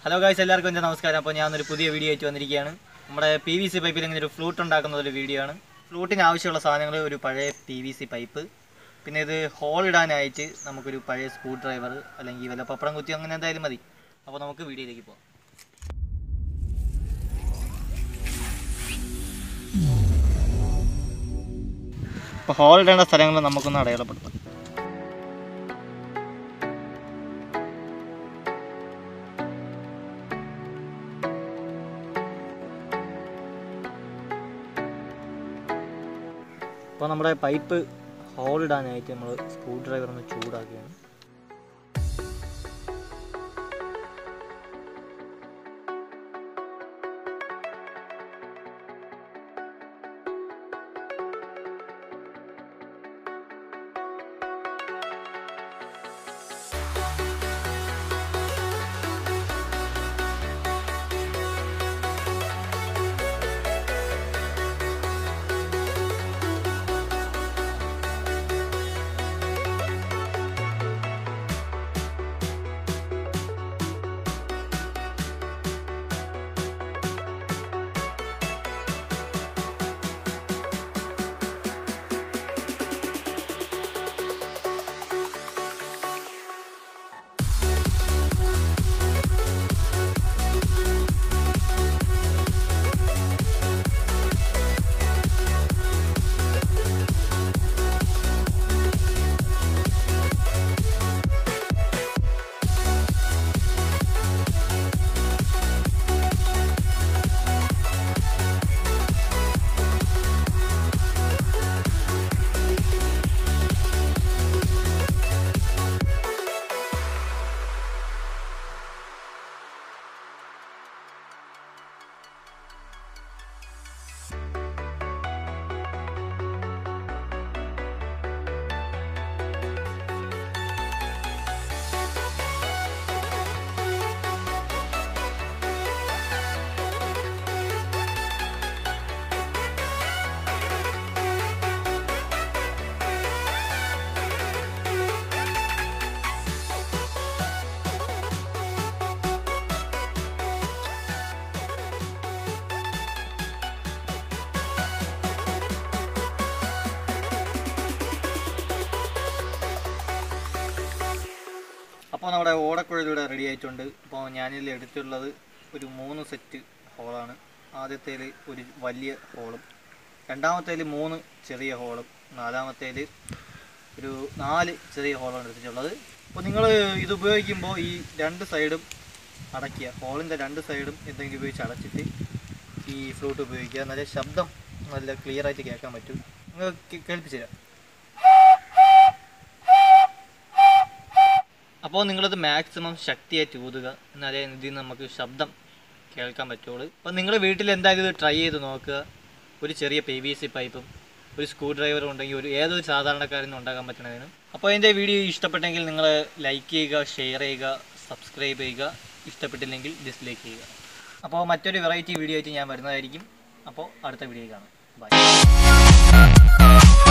hello guys എല്ലാവർക്കും എൻ്റെ നമസ്കാരം അപ്പോൾ ഞാനൊരു പുതിയ വീഡിയോ ആയിട്ട് വന്നിരിക്കുകയാണ് നമ്മുടെ പി വി സി പൈപ്പിൽ ഇങ്ങനെ ഒരു ഫ്ലൂട്ട് ഉണ്ടാക്കുന്ന ഒരു വീഡിയോ ആണ് ഫ്ലൂട്ടിന് ആവശ്യമുള്ള സാധനങ്ങൾ ഒരു പഴയ പി വി സി പൈപ്പ് പിന്നെ ഇത് ഹോൾ ഇടാനായിട്ട് നമുക്കൊരു പഴയ സ്ക്രൂ ഡ്രൈവർ അല്ലെങ്കിൽ വല്ല പപ്പടം കുത്തി അങ്ങനെ എന്തായാലും മതി അപ്പോൾ നമുക്ക് വീഡിയോയിലേക്ക് പോകാം ഇപ്പോൾ ഹോൾ ഇടേണ്ട സ്ഥലങ്ങൾ നമുക്കൊന്ന് അടയാളപ്പെടുത്താം അപ്പോൾ നമ്മുടെ പൈപ്പ് ഹോൾ ഇടാനായിട്ട് നമ്മൾ സ്ക്രൂ ഡ്രൈവർ ഒന്ന് ചൂടാക്കുകയാണ് അപ്പോൾ നമ്മുടെ ഓടക്കുഴലിവിടെ റെഡി ആയിട്ടുണ്ട് അപ്പോൾ ഞാനിതിൽ എടുത്തുള്ളത് ഒരു മൂന്ന് സെറ്റ് ഹോളാണ് ആദ്യത്തേൽ ഒരു വലിയ ഹോളും രണ്ടാമത്തേൽ മൂന്ന് ചെറിയ ഹോളും നാലാമത്തേൽ ഒരു നാല് ചെറിയ ഹോളാണ് എടുത്തിട്ടുള്ളത് അപ്പോൾ നിങ്ങൾ ഇത് ഉപയോഗിക്കുമ്പോൾ ഈ രണ്ട് സൈഡും അടയ്ക്കുക ഹോളിൻ്റെ രണ്ട് സൈഡും എന്തെങ്കിലും ഉപയോഗിച്ച് അടച്ചിട്ട് ഈ ഫ്ലൂട്ട് ഉപയോഗിക്കുക നല്ല ശബ്ദം നല്ല ക്ലിയർ ആയിട്ട് കേൾക്കാൻ പറ്റും നിങ്ങൾ കേൾപ്പിച്ചു തരാം അപ്പോൾ നിങ്ങളത് മാക്സിമം ശക്തിയായിട്ട് ഊതുക എന്നാലേ ഇതിൽ നിന്ന് നമുക്ക് ശബ്ദം കേൾക്കാൻ പറ്റുള്ളൂ അപ്പോൾ നിങ്ങൾ വീട്ടിൽ എന്തായാലും ഇത് ട്രൈ ചെയ്ത് നോക്കുക ഒരു ചെറിയ പി വി സി പൈപ്പും ഒരു സ്ക്രൂ ഡ്രൈവറും ഉണ്ടെങ്കിൽ ഒരു ഏതൊരു സാധാരണക്കാരനും ഉണ്ടാക്കാൻ പറ്റണതിന് അപ്പോൾ എൻ്റെ വീഡിയോ ഇഷ്ടപ്പെട്ടെങ്കിൽ നിങ്ങൾ ലൈക്ക് ചെയ്യുക ഷെയർ ചെയ്യുക സബ്സ്ക്രൈബ് ചെയ്യുക ഇഷ്ടപ്പെട്ടില്ലെങ്കിൽ ഡിസ്ലൈക്ക് ചെയ്യുക അപ്പോൾ മറ്റൊരു വെറൈറ്റി വീഡിയോ ആയിട്ട് ഞാൻ വരുന്നതായിരിക്കും അപ്പോൾ അടുത്ത വീഡിയോ കാണാം ബൈ